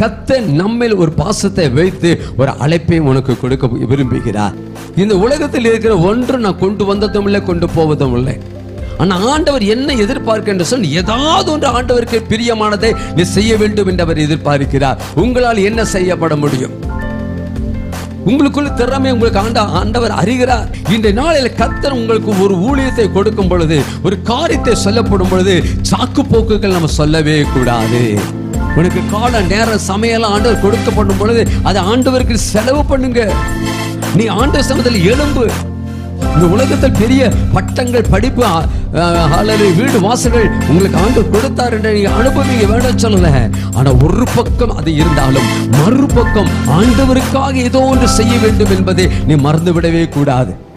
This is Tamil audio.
கத்த நம்மில் ஒரு பாசத்தை வைத்து ஒரு அழைப்பை உனக்கு கொடுக்க விரும்புகிறார் இந்த உலகத்தில் இருக்கிற ஒன்று நான் கொண்டு வந்ததும் இல்லை கொண்டு போவதும் இல்லை ஆனா ஆண்டவர் என்ன எதிர்பார்க்க என்று சொன்ன ஏதாவது ஒன்று ஆண்டவருக்கு பிரியமானதை நீ செய்ய வேண்டும் என்று அவர் எதிர்பார்க்கிறார் உங்களால் என்ன செய்யப்பட முடியும் உங்களுக்குள்ள திறமை உங்களுக்கு ஆண்ட ஆண்டவர் அறிகிறார் இந்த நாளில் கத்தர் உங்களுக்கு ஒரு ஊழியத்தை கொடுக்கும் பொழுது ஒரு காரியத்தை சொல்லப்படும் பொழுது சாக்கு போக்குகள் நம்ம சொல்லவே கூடாது உனக்கு கால நேரம் சமையலாம் ஆண்டவர் கொடுக்கப்படும் பொழுது அதை ஆண்டவருக்கு செலவு பண்ணுங்க நீ ஆண்டு சமத்தில் எலும்பு இந்த உலகத்தில் பெரிய பட்டங்கள் படிப்பு அ, அ, அல்லது வீடு வாசல்கள் உங்களுக்கு ஆண்டு கொடுத்தார் என்று நீங்க அனுபவிங்க வேண்டாம் சொல்லல ஆனா ஒரு பக்கம் அது இருந்தாலும் மறுபக்கம் ஆண்டவருக்காக ஏதோ ஒன்று செய்ய வேண்டும் என்பதை நீ மறந்து விடவே கூடாது